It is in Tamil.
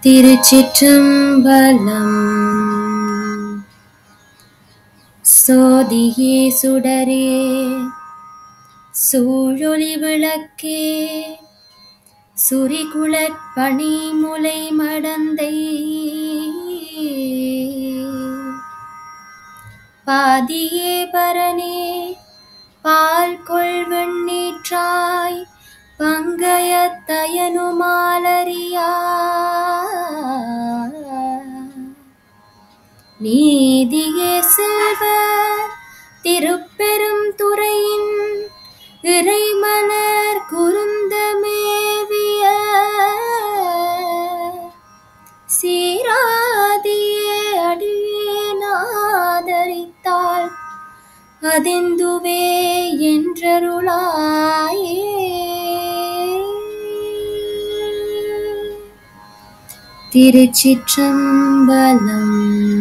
திருச்சிற்றம்பலம் சோதியே சுடரே சூழொளி விளக்கே சுரிகுழற் பணிமுலை மடந்தை பாதியே பரனே பால் கொள் வெண்ணீற்றாய் பங்கயத்தயனுமாலரியா நீதியே செல்வ திருப்பெரும் துறையின் இறைமலர் குருந்தமேவிய சீராதியே அடியேனாதரித்தாள் அதெந்துவே என்றருளாயே திருச்சிற்றம்பலம்